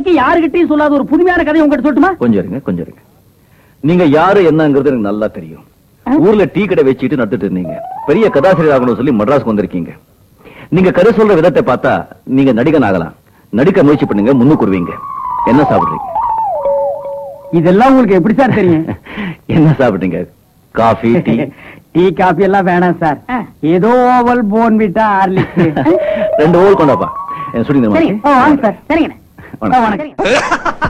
வரைக்கும் யாருகிட்டயும் சொல்லாத ஒரு புதுமையான கதை உங்ககிட்ட சொல்லட்டுமா கொஞ்சம் இருங்க கொஞ்சம் இருங்க நீங்க யாரு என்னங்கிறது எனக்கு நல்லா தெரியும் ஊர்ல டீ கடை வச்சுட்டு நடத்திட்டு இருந்தீங்க பெரிய கதாசிரியர் ஆகணும்னு சொல்லி மட்ராஸ்க்கு வந்திருக்கீங்க நீங்க கரு சொல்ற விதத்தை பார்த்தா நீங்க நடிகன் ஆகலாம் நடிக்க முயற்சி பண்ணுங்க முன்னுக்கு வருவீங்க என்ன சாப்பிடுறீங்க இதெல்லாம் உங்களுக்கு எப்படி சார் தெரியும் என்ன சாப்பிட்டீங்க காஃபி டீ டீ காபி எல்லாம் வேணாம் சார் ஏதோ ஓவல் போன் விட்டா ஆர்லிக்ஸ் ரெண்டு ஓல் கொண்டாப்பா என் சொல்லி சரிங்க ஓ வாங்க சார் சரிங்க வணக்கம். வணக்கம்